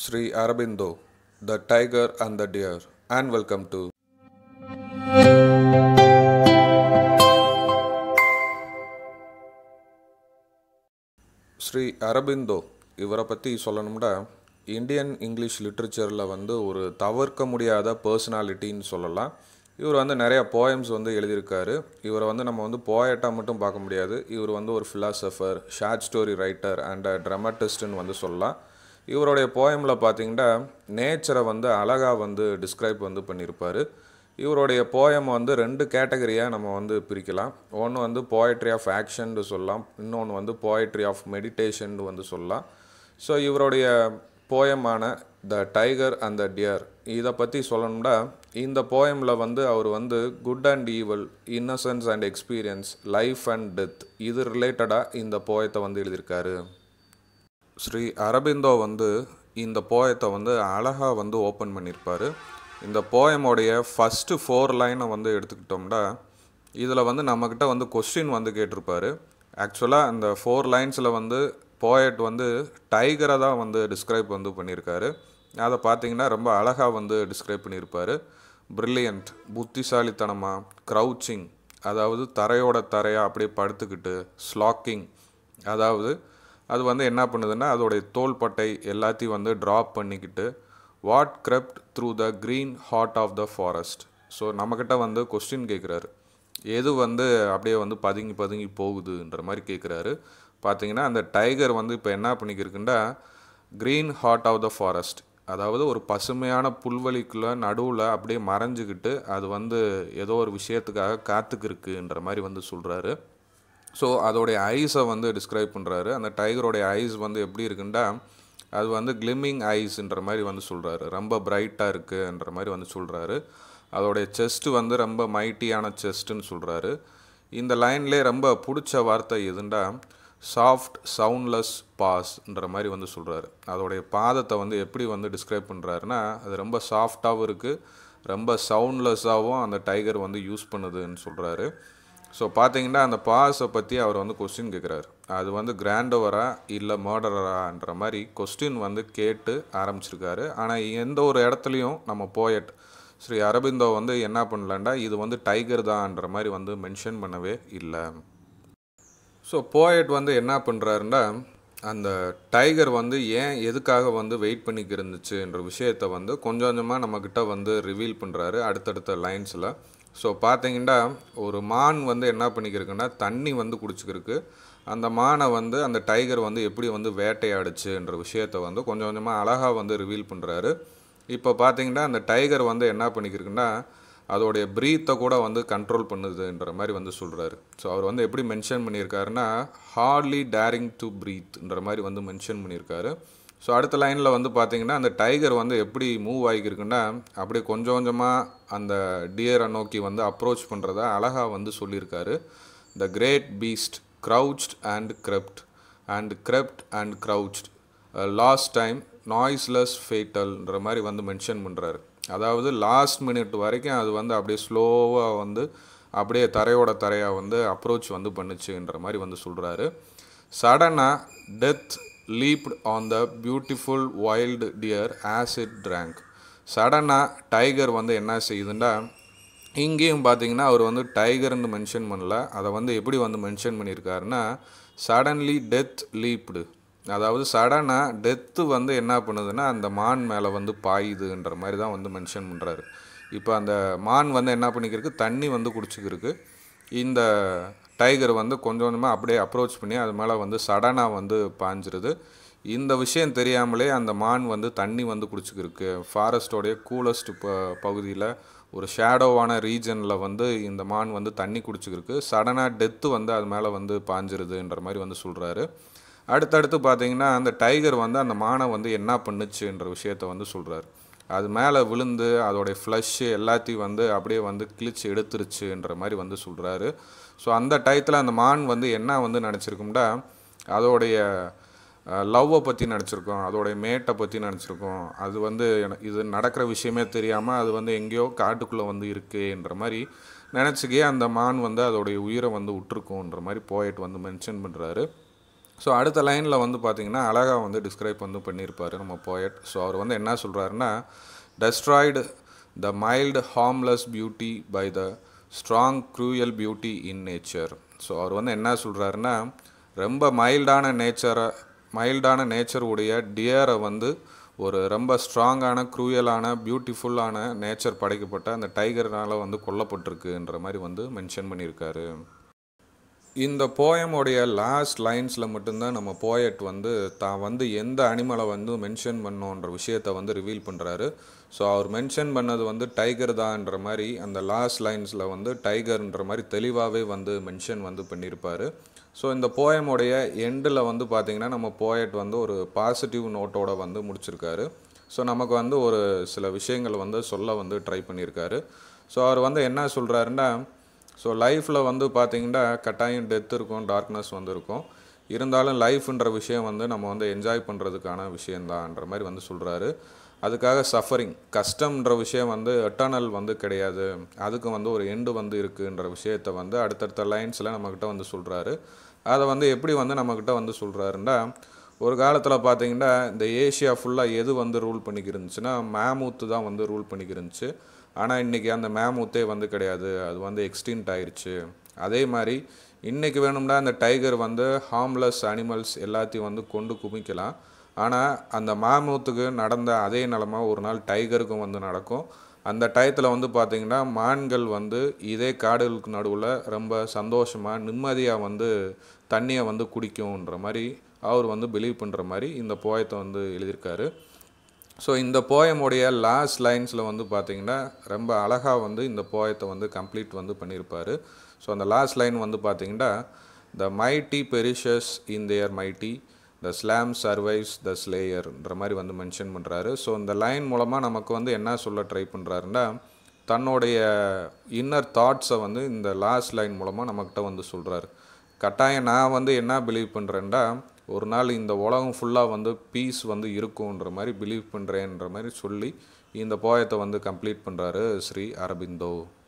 Sri Aurobindo, The Tiger and the Deer, and welcome to Sri Aurobindo இவரை பற்றி சொல்லணும்னா Indian English லிட்ரேச்சரில் வந்து ஒரு தவிர்க்க முடியாத பர்சனாலிட்டின்னு சொல்லலாம் இவர் வந்து நிறைய போயம்ஸ் வந்து எழுதியிருக்காரு இவரை வந்து நம்ம வந்து போயட்டாக மட்டும் பார்க்க முடியாது இவர் வந்து ஒரு philosopher short story writer and ட்ரமட்டிஸ்ட்னு வந்து சொல்லலாம் இவருடைய போயமில் பார்த்தீங்கன்னா நேச்சரை வந்து அழகாக வந்து டிஸ்கிரைப் வந்து பண்ணியிருப்பார் இவருடைய போயம் வந்து ரெண்டு கேட்டகரியாக நம்ம வந்து பிரிக்கலாம் ஒன்று வந்து போயட்ரி ஆஃப் ஆக்ஷன் சொல்லலாம் இன்னொன்று வந்து போயட்ரி ஆஃப் மெடிடேஷன் வந்து சொல்லலாம் ஸோ இவருடைய போயமான the tiger and the deer இதை பற்றி சொல்லணும்னா இந்த போயமில் வந்து அவர் வந்து good and evil innocence and experience life and death இது ரிலேட்டடாக இந்த போயத்தை வந்து எழுதியிருக்காரு ஸ்ரீ அரபிந்தோ வந்து இந்த போயத்தை வந்து அழகாக வந்து ஓப்பன் பண்ணியிருப்பார் இந்த போயமோடைய ஃபஸ்ட்டு ஃபோர் லைனை வந்து எடுத்துக்கிட்டோம்னா இதில் வந்து நம்மக்கிட்ட வந்து கொஸ்டின் வந்து கேட்டிருப்பாரு ஆக்சுவலாக அந்த ஃபோர் லைன்ஸில் வந்து போயட் வந்து டைகரை தான் வந்து டிஸ்கிரைப் வந்து பண்ணியிருக்காரு அதை பார்த்தீங்கன்னா ரொம்ப அழகாக வந்து டிஸ்கிரைப் பண்ணியிருப்பார் ப்ரில்லியண்ட் புத்திசாலித்தனமாக க்ரௌச்சிங் அதாவது தரையோட தரையாக அப்படியே படுத்துக்கிட்டு ஸ்லாக்கிங் அதாவது அது வந்து என்ன பண்ணுதுன்னா அதோடைய தோள்பட்டை எல்லாத்தையும் வந்து ட்ராப் பண்ணிக்கிட்டு what crept through the green heart of the forest so நம்மக்கிட்ட வந்து கொஸ்டின் கேட்குறாரு எது வந்து அப்படியே வந்து பதுங்கி பதுங்கி போகுதுன்ற மாதிரி கேட்குறாரு பார்த்தீங்கன்னா அந்த டைகர் வந்து இப்போ என்ன பண்ணிக்கிருக்குன்னா green heart of the forest அதாவது ஒரு பசுமையான புல்வெளிக்குள்ள நடுவில் அப்படியே மறைஞ்சிக்கிட்டு அது வந்து ஏதோ ஒரு விஷயத்துக்காக காத்துக்கிருக்குன்ற மாதிரி வந்து சொல்கிறாரு ஸோ அதோடைய ஐஸை வந்து டிஸ்கிரைப் பண்ணுறாரு அந்த டைகரோடைய ஐஸ் வந்து எப்படி இருக்குன்னா அது வந்து கிளிம்மிங் ஐஸ்ன்ற மாதிரி வந்து சொல்கிறாரு ரொம்ப பிரைட்டாக இருக்குன்ற மாதிரி வந்து சொல்கிறாரு அதோடைய செஸ்ட்டு வந்து ரொம்ப மைட்டியான செஸ்ட்டுன்னு சொல்கிறாரு இந்த லைன்லேயே ரொம்ப பிடிச்ச வார்த்தை எதுண்டா சாஃப்ட் சவுண்ட்லெஸ் பாஸ்ன்ற மாதிரி வந்து சொல்கிறாரு அதோடைய பாதத்தை வந்து எப்படி வந்து டிஸ்கிரைப் பண்ணுறாருன்னா அது ரொம்ப சாஃப்டாகவும் இருக்குது ரொம்ப சவுண்ட்லெஸ்ஸாகவும் அந்த டைகர் வந்து யூஸ் பண்ணுதுன்னு சொல்கிறாரு ஸோ பார்த்தீங்கன்னா அந்த பாஸை பற்றி அவர் வந்து கொஸ்டின் கேட்குறாரு அது வந்து கிராண்டவரா இல்லை மர்டரரான்ற மாதிரி கொஸ்டின் வந்து கேட்டு ஆரம்பிச்சிருக்காரு ஆனால் எந்த ஒரு இடத்துலையும் நம்ம போயட் ஸ்ரீ அரபிந்தோ வந்து என்ன பண்ணலண்டா இது வந்து டைகர் தான்ன்ற மாதிரி வந்து மென்ஷன் பண்ணவே இல்லை ஸோ போயட் வந்து என்ன பண்ணுறாருன்னா அந்த டைகர் வந்து ஏன் எதுக்காக வந்து வெயிட் பண்ணிக்கு இருந்துச்சுன்ற விஷயத்த வந்து கொஞ்சம் கொஞ்சமாக நம்மக்கிட்ட வந்து ரிவீல் பண்ணுறாரு அடுத்தடுத்த லைன்ஸில் ஸோ பார்த்தீங்கன்னா ஒரு மான் வந்து என்ன பண்ணிக்கிருக்குன்னா தண்ணி வந்து குடிச்சிக்கிருக்கு அந்த மானை வந்து அந்த டைகர் வந்து எப்படி வந்து வேட்டையாடுச்சுன்ற விஷயத்த வந்து கொஞ்சம் கொஞ்சமாக அழகாக வந்து ரிவீல் பண்ணுறாரு இப்போ பார்த்தீங்கன்னா அந்த டைகர் வந்து என்ன பண்ணிக்கிருக்குன்னா அதோடைய ப்ரீத்தை கூட வந்து கண்ட்ரோல் பண்ணுதுன்ற மாதிரி வந்து சொல்கிறாரு ஸோ அவர் வந்து எப்படி மென்ஷன் பண்ணியிருக்காருன்னா ஹார்ட்லி டேரிங் டு ப்ரீத்ன்ற மாதிரி வந்து மென்ஷன் பண்ணியிருக்காரு ஸோ அடுத்த லைனில் வந்து பார்த்தீங்கன்னா அந்த டைகர் வந்து எப்படி மூவ் ஆகிக்கிருக்குன்னா அப்படியே கொஞ்சம் கொஞ்சமாக அந்த டியரை நோக்கி வந்து அப்ரோச் பண்ணுறத அழகாக வந்து சொல்லியிருக்காரு the great beast crouched and crept and crept and crouched last time noiseless ஃபேட்டல்ன்ற மாதிரி வந்து மென்ஷன் பண்ணுறாரு அதாவது லாஸ்ட் மினிட் வரைக்கும் அது வந்து அப்படியே ஸ்லோவாக வந்து அப்படியே தரையோட தரையாக வந்து அப்ரோச் வந்து பண்ணுச்சுன்ற மாதிரி வந்து சொல்கிறாரு சடனாக death leapt on the beautiful wild deer as it drank சடனாக டைகர் வந்து என்ன செய்யுதுன்னா இங்கேயும் பார்த்தீங்கன்னா அவர் வந்து டைகர்னு மென்ஷன் பண்ணல அதை வந்து எப்படி வந்து மென்ஷன் பண்ணியிருக்காருன்னா சடன்லி டெத் லீப்டு அதாவது சடனாக டெத்து வந்து என்ன பண்ணுதுன்னா அந்த மான் மேலே வந்து பாயுதுன்ற மாதிரி தான் வந்து மென்ஷன் பண்ணுறாரு இப்போ அந்த மான் வந்து என்ன பண்ணிக்கிருக்கு தண்ணி வந்து குடிச்சிக்கிருக்கு இந்த டைகர் வந்து கொஞ்சம் கொஞ்சமாக அப்படியே அப்ரோச் பண்ணி அது மேலே வந்து சடனாக வந்து பாஞ்சிருது இந்த விஷயம் தெரியாமலே அந்த மான் வந்து தண்ணி வந்து குடிச்சிக்கிருக்கு ஃபாரஸ்டோடைய கூலஸ்ட் ப பகுதியில் ஒரு ஷேடோவான ரீஜனில் வந்து இந்த மான் வந்து தண்ணி குடிச்சிக்கிருக்கு சடனாக டெத்து வந்து அது மேலே வந்து பாஞ்சிருதுன்ற மாதிரி வந்து சொல்கிறாரு அடுத்தடுத்து பார்த்தீங்கன்னா அந்த டைகர் வந்து அந்த மானை வந்து என்ன பண்ணுச்சுன்ற விஷயத்த வந்து சொல்கிறாரு அது மேலே விழுந்து அதோடைய ஃப்ளஷ்ஷு எல்லாத்தையும் வந்து அப்படியே வந்து கிழிச்சு எடுத்துருச்சுன்ற மாதிரி வந்து சொல்கிறாரு ஸோ அந்த டயத்தில் அந்த மான் வந்து என்ன வந்து நினச்சிருக்கும்டா அதோடைய லவ்வை பற்றி நினச்சிருக்கோம் அதோடைய மேட்டை பற்றி நினச்சிருக்கோம் அது வந்து இது நடக்கிற விஷயமே தெரியாமல் அது வந்து எங்கேயோ காட்டுக்குள்ளே வந்து இருக்குன்ற மாதிரி நினச்சிக்கே அந்த மான் வந்து அதோடைய உயிரை வந்து விட்டுருக்குன்ற மாதிரி போயிட்டு வந்து மென்ஷன் பண்ணுறாரு ஸோ அடுத்த லைனில் வந்து பார்த்தீங்கன்னா அழகாக வந்து டிஸ்கிரைப் வந்து பண்ணியிருப்பார் நம்ம போயட் ஸோ அவர் வந்து என்ன சொல்கிறாருன்னா destroyed the mild harmless beauty by the strong cruel beauty in nature so அவர் வந்து என்ன சொல்கிறாருன்னா ரொம்ப மைல்டான நேச்சரை மைல்டான நேச்சர் உடைய டியரை வந்து ஒரு ரொம்ப ஸ்ட்ராங்கான க்ரூயலான பியூட்டிஃபுல்லான நேச்சர் படைக்கப்பட்ட அந்த டைகர்னால் வந்து கொல்லப்பட்டிருக்குன்ற மாதிரி வந்து மென்ஷன் பண்ணியிருக்காரு இந்த போயமுடைய லாஸ்ட் லைன்ஸில் மட்டும்தான் நம்ம போயட் வந்து தான் வந்து எந்த அனிமலை வந்து மென்ஷன் பண்ணோன்ற விஷயத்தை வந்து ரிவீல் பண்ணுறாரு ஸோ அவர் மென்ஷன் பண்ணது வந்து டைகர் தான்ன்ற மாதிரி அந்த லாஸ்ட் லைன்ஸில் வந்து டைகர்ன்ற மாதிரி தெளிவாகவே வந்து மென்ஷன் வந்து பண்ணியிருப்பார் ஸோ இந்த போயமுடைய எண்டில் வந்து பார்த்திங்கன்னா நம்ம போயட் வந்து ஒரு பாசிட்டிவ் நோட்டோட வந்து முடிச்சிருக்காரு ஸோ நமக்கு வந்து ஒரு சில விஷயங்கள் வந்து சொல்ல வந்து ட்ரை பண்ணியிருக்காரு ஸோ அவர் வந்து என்ன சொல்கிறாருன்னா ஸோ லைஃப்பில் வந்து பார்த்திங்கன்னா கட்டாயம் டெத் இருக்கும் டார்க்னஸ் வந்து இருக்கும் இருந்தாலும் லைஃப்ன்ற விஷயம் வந்து நம்ம வந்து என்ஜாய் பண்ணுறதுக்கான விஷயந்தான்ற மாதிரி வந்து சொல்கிறாரு அதுக்காக சஃபரிங் கஷ்டம்ன்ற விஷயம் வந்து எட்டர்னல் வந்து கிடையாது அதுக்கு வந்து ஒரு எண்டு வந்து இருக்குன்ற விஷயத்தை வந்து அடுத்தடுத்த லைன்ஸில் நம்மக்கிட்ட வந்து சொல்கிறாரு அதை வந்து எப்படி வந்து நம்மக்கிட்ட வந்து சொல்கிறாருன்னா ஒரு காலத்தில் பார்த்தீங்கன்னா இந்த ஏஷியா ஃபுல்லாக எது வந்து ரூல் பண்ணிக்கிருந்துச்சுன்னா மேமூத்து தான் வந்து ரூல் பண்ணிக்கிருந்துச்சு ஆனால் இன்றைக்கி அந்த மேமூத்தே வந்து கிடையாது அது வந்து எக்ஸ்டின்ட் ஆயிடுச்சு அதே மாதிரி இன்றைக்கி வேணும்னா அந்த டைகர் வந்து ஹார்ம்லெஸ் அனிமல்ஸ் எல்லாத்தையும் வந்து கொண்டு குமிக்கலாம் ஆனால் அந்த மாமூத்துக்கு நடந்த அதே நிலமை ஒரு நாள் டைகருக்கும் வந்து நடக்கும் அந்த டயத்தில் வந்து பார்த்திங்கன்னா மான்கள் வந்து இதே காடுகளுக்கு நடுவில் ரொம்ப சந்தோஷமாக நிம்மதியாக வந்து தண்ணியை வந்து குடிக்கும்ன்ற மாதிரி அவர் வந்து பிலீவ் பண்ணுற மாதிரி இந்த போயத்தை வந்து எழுதியிருக்காரு ஸோ இந்த போயமுடைய லாஸ்ட் லைன்ஸில் வந்து பார்த்திங்கன்னா ரொம்ப அழகாக வந்து இந்த போயத்தை வந்து கம்ப்ளீட் வந்து பண்ணியிருப்பார் ஸோ அந்த லாஸ்ட் லைன் வந்து பார்த்திங்கன்னா the mighty perishes in their might the slain survives the ஸ்லேயர்ன்ற மாதிரி வந்து மென்ஷன் பண்ணுறாரு ஸோ இந்த லைன் மூலமாக நமக்கு வந்து என்ன சொல்ல ட்ரை பண்ணுறாருன்னா தன்னுடைய இன்னர் தாட்ஸை வந்து இந்த லாஸ்ட் லைன் மூலமாக நம்மக்கிட்ட வந்து சொல்கிறாரு கட்டாயம் நான் வந்து என்ன பிலீவ் பண்ணுறேன்டா ஒரு நாள் இந்த உலகம் ஃபுல்லாக வந்து பீஸ் வந்து இருக்கும்ன்ற மாதிரி பிலீவ் பண்ணுறேன்ற மாதிரி சொல்லி இந்த போயத்தை வந்து கம்ப்ளீட் பண்ணுறாரு ஸ்ரீ அரபிந்தோ